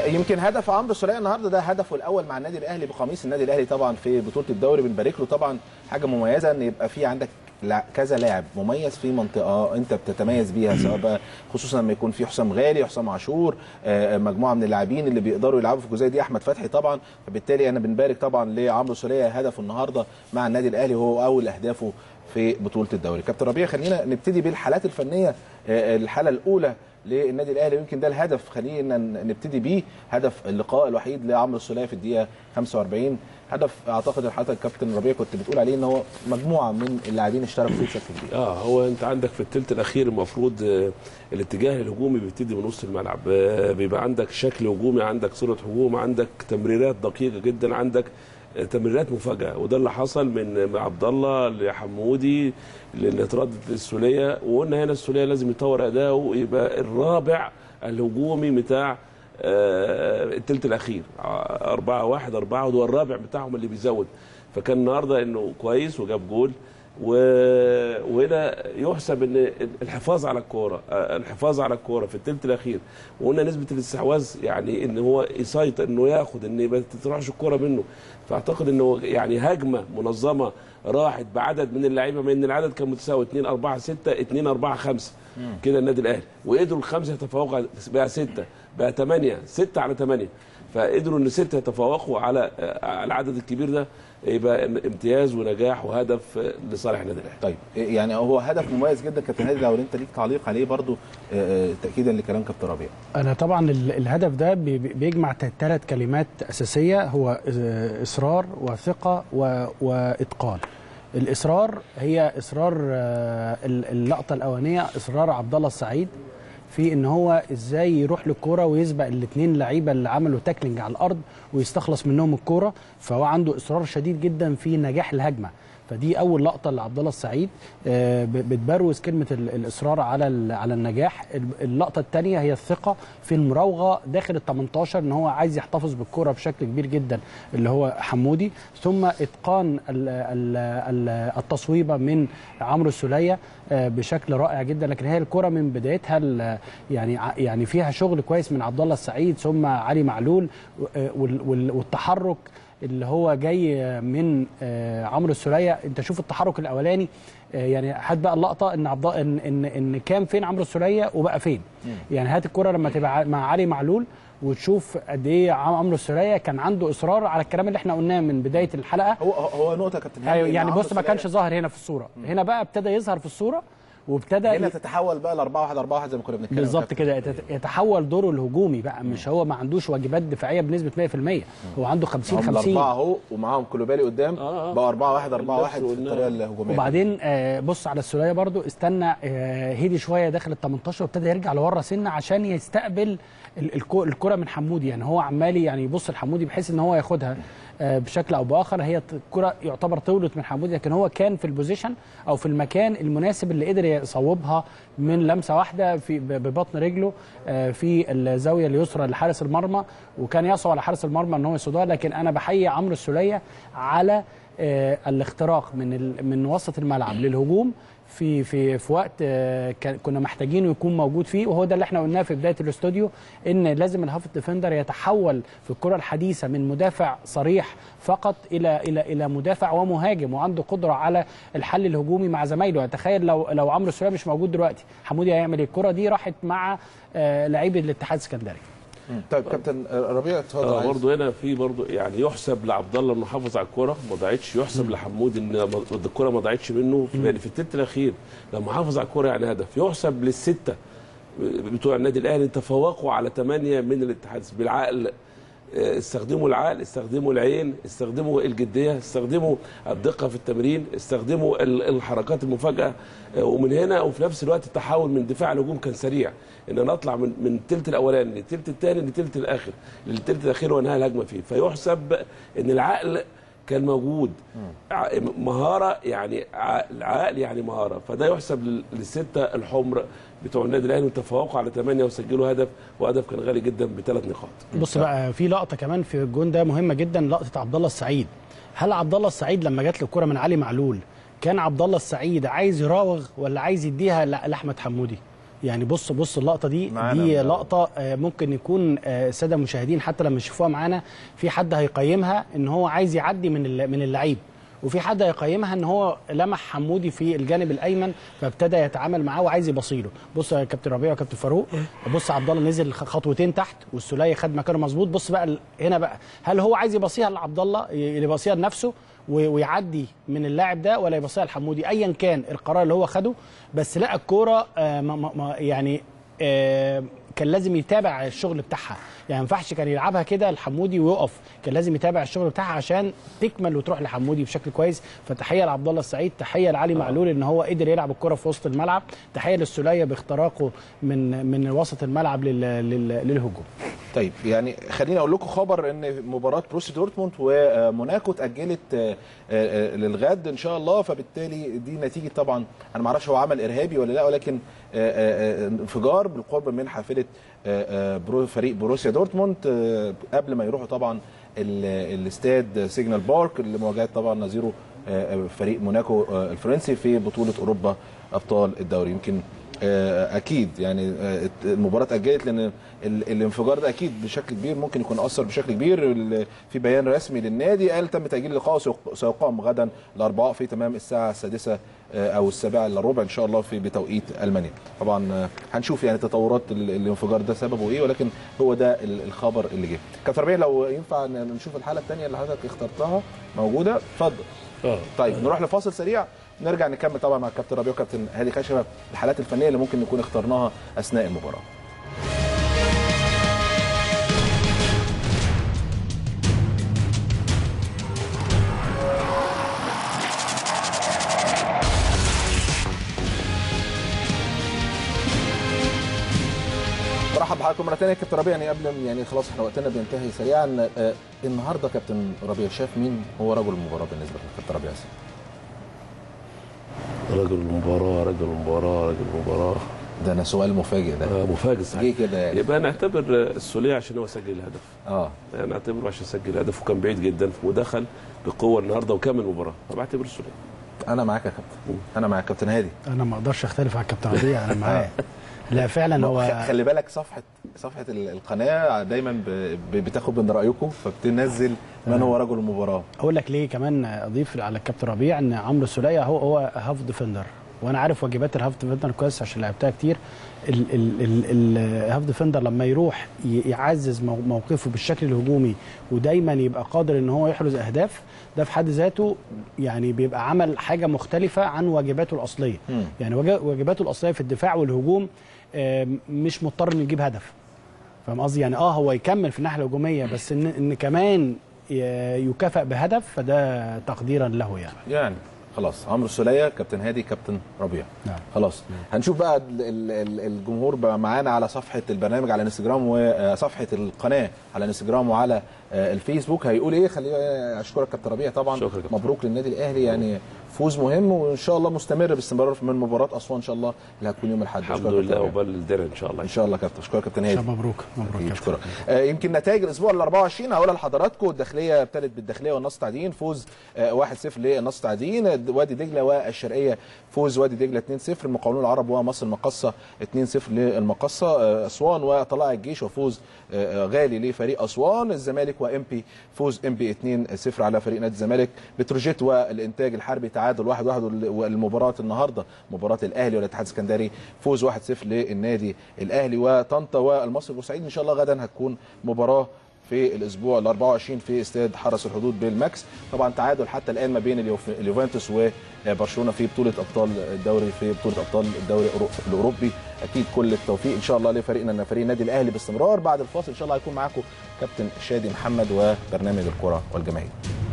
يمكن هدف عمرو السوليه النهارده ده هدفه الاول مع النادي الاهلي بقميص النادي الاهلي طبعا في بطوله الدوري بنبارك له طبعا حاجه مميزه ان يبقى في عندك لا- كذا لاعب مميز في منطقه انت بتتميز بيها سواء بقى خصوصا لما يكون في حسام غالي حسام عاشور آه، مجموعه من اللاعبين اللي بيقدروا يلعبوا في الجزئيه دي احمد فتحي طبعا فبالتالي انا بنبارك طبعا لعمرو السوليه هدفه النهارده مع النادي الاهلي وهو اول اهدافه في بطوله الدوري كابتن ربيع خلينا نبتدي بالحالات الفنيه آه، الحاله الاولى للنادي الاهلي ويمكن ده الهدف خلينا نبتدي بيه هدف اللقاء الوحيد لعمرو السوليه في الدقيقه 45 هدف اعتقد حضرتك كابتن ربيع كنت بتقول عليه ان هو مجموعه من اللاعبين اشتركوا فيه بشكل كبير اه هو انت عندك في الثلث الاخير المفروض آه، الاتجاه الهجومي بيبتدي من نص الملعب آه، بيبقى عندك شكل هجومي عندك صوره هجوم عندك تمريرات دقيقه جدا عندك آه، تمريرات مفاجاه وده اللي حصل من من عبد الله لحمودي اللي اتردد السوليه وقلنا هنا السوليه لازم يطور اداؤه يبقى الرابع الهجومي بتاع آه، الثلث الاخير 4 1 4 وده الرابع بتاعهم اللي بيزود فكان النهارده انه كويس وجاب جول و... وهنا يحسب ان الحفاظ على الكوره آه، الحفاظ على الكوره في الثلث الاخير وقلنا نسبه الاستحواذ يعني ان هو يسيطر انه ياخد ان ما تروحش الكوره منه فاعتقد انه يعني هجمه منظمه راحت بعدد من اللعيبه ما ان العدد كان متساوي 2 4 6 2 4 5 كده النادي الاهلي وقدروا الخمسه يتفوقوا على- بقى 6 بقى 8 6 على 8 فقدروا ان سته يتفوقوا على آه، العدد الكبير ده يبقى امتياز ونجاح وهدف آه، لصالح النادي الاهلي طيب يعني هو هدف مميز جدا كابتن هادي لو انت ليك تعليق عليه برضو آه، آه، تاكيدا لكلام كابتن ربيع انا طبعا ال- الهدف ده بي- بي- بيجمع ثلاث كلمات اساسيه هو آه، اصرار وثقه و- واتقان الاصرار هي اصرار آه، ال- اللقطه الاولانيه اصرار عبد الله السعيد في ان هو ازاي يروح للكوره ويسبق الاثنين لعيبه اللي عملوا تاكلينج على الارض ويستخلص منهم الكوره فهو عنده اصرار شديد جدا في نجاح الهجمه فدي اول لقطه لعبد الله السعيد آه، ب- بتبروز كلمه ال- الاصرار على ال- على النجاح ال- اللقطه الثانيه هي الثقه في المراوغه داخل ال 18 ان هو عايز يحتفظ بالكره بشكل كبير جدا اللي هو حمودي ثم اتقان ال- ال- ال- التصويبه من عمرو السوليه آه، بشكل رائع جدا لكن هي الكره من بدايتها ال- يعني ع- يعني فيها شغل كويس من عبد الله السعيد ثم علي معلول و- وال- وال- والتحرك اللي هو جاي من آه، عمرو السوليه انت شوف التحرك الاولاني آه، يعني هات بقى اللقطه ان عبد ان ان ان كان فين عمرو السوليه وبقى فين يعني هات الكره لما تبقى ع- مع علي معلول وتشوف قد ايه عم- عمرو السوليه كان عنده اصرار على الكلام اللي احنا قلناه من بدايه الحلقه هو هو نقطه يا كابتن هادي ايوه إن يعني عمرو بص ما السولية كانش ظاهر هنا في الصوره هنا بقى ابتدى يظهر في الصوره وابتدى هنا ي- تتحول بقى ل 4 1 4 1 زي ما كنا بنتكلم بالظبط كابتن. كده يت- يتحول دوره الهجومي بقى مش هو ما عندوش واجبات دفاعيه بنسبه 100% هو عنده 50 هم 50 الاربعه اهو ومعاهم كولوبالي قدام آه، آه. بقى 4 1 4 1 نفس في الطريقه قلنا. الهجوميه وبعدين آه، بص على السوليه برضو استنى آه، هدي شويه داخل ال 18 وابتدى يرجع لورا سنه عشان يستقبل ال- الكو- الكره من حمودي يعني هو عمال يعني يبص لحمودي بحيث ان هو ياخدها آه، بشكل او باخر هي ت- الكره يعتبر طولت من حمودي لكن هو كان في البوزيشن او في المكان المناسب اللي قدر يصوبها من لمسه واحده في ب- ببطن رجله آه، في الزاويه اليسرى لحارس المرمى وكان يصعب على حارس المرمى ان هو يصدها لكن انا بحيي عمرو السوليه على آه، الاختراق من ال- من وسط الملعب للهجوم في في في وقت آه، كان- كنا محتاجينه يكون موجود فيه وهو ده اللي احنا قلناه في بدايه الاستوديو ان لازم الهاف ديفندر يتحول في الكره الحديثه من مدافع صريح فقط الى الى الى مدافع ومهاجم وعنده قدره على الحل الهجومي مع زمايله يعني تخيل لو لو عمرو السوليه مش موجود دلوقتي حمودي هيعمل ايه الكره دي راحت مع آه، لعيبه الاتحاد السكندري مم. طيب كابتن ربيع اتفضل اه عايز- برضه هنا في برضه يعني يحسب لعبد الله انه حافظ على الكوره ما ضاعتش يحسب لحمود ان ما- الكوره ما ضاعتش منه في, في التلت الاخير لما حافظ على الكوره يعني هدف يحسب للسته بتوع النادي الاهلي تفوقوا على ثمانيه من الاتحاد بالعقل آه، استخدموا العقل استخدموا العين استخدموا الجديه استخدموا الدقه في التمرين استخدموا ال- الحركات المفاجاه آه، ومن هنا وفي نفس الوقت التحول من دفاع لهجوم كان سريع ان انا اطلع من من الثلث الاولاني للثلث الثاني للثلث الاخر للثلث الاخير وانهاء الهجمه فيه فيحسب ان العقل كان موجود ع- مهاره يعني ع- العقل يعني مهاره فده يحسب لل- للسته الحمر بتوع النادي الاهلي وتفوقوا على ثمانيه وسجلوا هدف وهدف كان غالي جدا بثلاث نقاط بص بقى في لقطه كمان في الجون ده مهمه جدا لقطه عبد الله السعيد هل عبد الله السعيد لما جات له الكره من علي معلول كان عبد الله السعيد عايز يراوغ ولا عايز يديها ل- لاحمد حمودي يعني بص بص اللقطه دي معانا دي بقى. لقطه آه، ممكن يكون آه، الساده المشاهدين حتى لما يشوفوها معانا في حد هيقيمها ان هو عايز يعدي من الل- من اللعيب وفي حد هيقيمها ان هو لمح حمودي في الجانب الايمن فابتدى يتعامل معاه وعايز يبصيله بص يا كابتن ربيع وكابتن فاروق بص عبد الله نزل خ- خطوتين تحت والسوليه خد مكانه مظبوط بص بقى ال- هنا بقى هل هو عايز يبصيها لعبد الله ي- يبصيها لنفسه و- ويعدي من اللاعب ده ولا يبصيها لحمودي ايا كان القرار اللي هو خده بس لقى الكوره آه، ما- ما- ما- يعني آه، كان لازم يتابع الشغل بتاعها يعني ما ينفعش كان يلعبها كده لحمودي ويقف كان لازم يتابع الشغل بتاعها عشان تكمل وتروح لحمودي بشكل كويس فتحيه لعبد الله السعيد تحيه لعلي معلول ان هو قدر يلعب الكره في وسط الملعب تحيه للسوليه باختراقه من من وسط الملعب لل لل للهجوم طيب يعني خليني اقول لكم خبر ان مباراه بروسي دورتموند وموناكو اتاجلت آه، آه، للغد ان شاء الله فبالتالي دي نتيجه طبعا انا ما اعرفش هو عمل ارهابي ولا لا ولكن آه، آه، آه، انفجار بالقرب من حافله آه، آه، برو- فريق بروسيا دورتموند آه، قبل ما يروحوا طبعا ال- الاستاد سيجنال بارك لمواجهه طبعا نظيره آه، آه، فريق موناكو آه، الفرنسي في بطوله اوروبا ابطال الدوري يمكن آه، اكيد يعني آه، المباراه اتاجلت لان ال- الانفجار ده اكيد بشكل كبير ممكن يكون اثر بشكل كبير ال- في بيان رسمي للنادي قال تم تاجيل اللقاء سيق- سيقام غدا الاربعاء في تمام الساعه السادسه آه، او السابعه الا ربع ان شاء الله في بتوقيت المانيا طبعا آه، هنشوف يعني تطورات ال- الانفجار ده سببه ايه ولكن هو ده ال- الخبر اللي جه كابتن ربيع لو ينفع ن- نشوف الحاله الثانيه اللي حضرتك اخترتها موجوده اتفضل اه طيب نروح لفاصل سريع نرجع نكمل طبعا مع الكابتن ربيع وكابتن هادي خشبه الحالات الفنيه اللي ممكن نكون اخترناها اثناء المباراه برحب بحضراتكم مره ثانيه كابتن ربيع يعني قبل يعني خلاص احنا وقتنا بينتهي سريعا آه، النهارده كابتن ربيع شاف مين هو رجل المباراه بالنسبه لك كابتن ربيع ياسين؟ رجل المباراه رجل المباراه رجل المباراه ده انا سؤال مفاجئ ده آه مفاجئ صحيح جه كده يعني يبقى نعتبر السوليه عشان هو سجل الهدف اه يعني نعتبره عشان سجل الهدف وكان بعيد جدا ودخل بقوه النهارده وكمل المباراه فبعتبر السوليه انا معاك يا كابتن انا معاك كابتن هادي انا ما اقدرش اختلف على الكابتن ربيع انا معاه لا فعلا هو خ- خلي بالك صفحه صفحه ال- القناه دايما ب- ب- بتاخد من رايكم فبتنزل من هو رجل المباراه اقول لك ليه كمان اضيف على الكابتن ربيع ان عمرو السوليه هو هو هاف ديفندر وانا عارف واجبات الهاف ديفندر كويس عشان لعبتها كتير ال- ال- ال- الهاف ديفندر لما يروح ي- يعزز مو- موقفه بالشكل الهجومي ودايما يبقى قادر ان هو يحرز اهداف ده في حد ذاته يعني بيبقى عمل حاجه مختلفه عن واجباته الاصليه مم. يعني واجب- واجباته الاصليه في الدفاع والهجوم آم، مش مضطر انه يجيب هدف فاهم قصدي يعني اه هو يكمل في الناحيه الهجوميه بس ان ان كمان ي- يكافئ بهدف فده تقديرا له يعني يعني خلاص عمرو السوليه كابتن هادي كابتن ربيع نعم. خلاص هنشوف بقى ال- ال- ال- الجمهور بقى معانا على صفحه البرنامج على انستجرام وصفحه القناه على انستجرام وعلى آه، الفيسبوك هيقول ايه خليه اشكرك كابتن ربيع طبعا شكرا كابتن. مبروك للنادي الاهلي يعني فوز مهم وان شاء الله مستمر باستمرار من مباراه اسوان ان شاء الله اللي هتكون يوم الاحد الحمد أشكرك كابتن لله ربيع. وبال الدرع ان شاء الله ان شاء الله كابتن اشكرك كابتن هادي شاب مبروك مبروك أكيد، يا اشكرك كابتن. آه، يمكن نتائج الاسبوع ال 24 هقولها لحضراتكم الداخليه ابتدت بالداخليه والنصر تعدين فوز آه، 1-0 للنصر تعدين آه، وادي دجله والشرقيه فوز وادي دجله 2-0 المقاولون العرب ومصر المقصه 2-0 للمقصه آه، اسوان وطلائع الجيش وفوز آه، آه، غالي لفريق اسوان الزمالك وامبي فوز امبي 2-0 على فريق نادي الزمالك بتروجيت والانتاج الحربي تعادل 1-1 والمباراه النهارده مباراه الاهلي والاتحاد السكندري فوز 1-0 للنادي الاهلي وطنطا والمصري بورسعيد ان شاء الله غدا هتكون مباراه في الاسبوع ال 24 في استاد حرس الحدود بالماكس طبعا تعادل حتى الان ما بين اليوف- اليوفنتوس وبرشلونه في بطوله ابطال الدوري في بطوله ابطال الدوري الأورو- الاوروبي اكيد كل التوفيق ان شاء الله لفريقنا فريق النادي الاهلي باستمرار بعد الفاصل ان شاء الله هيكون معاكم كابتن شادي محمد وبرنامج الكره والجماهير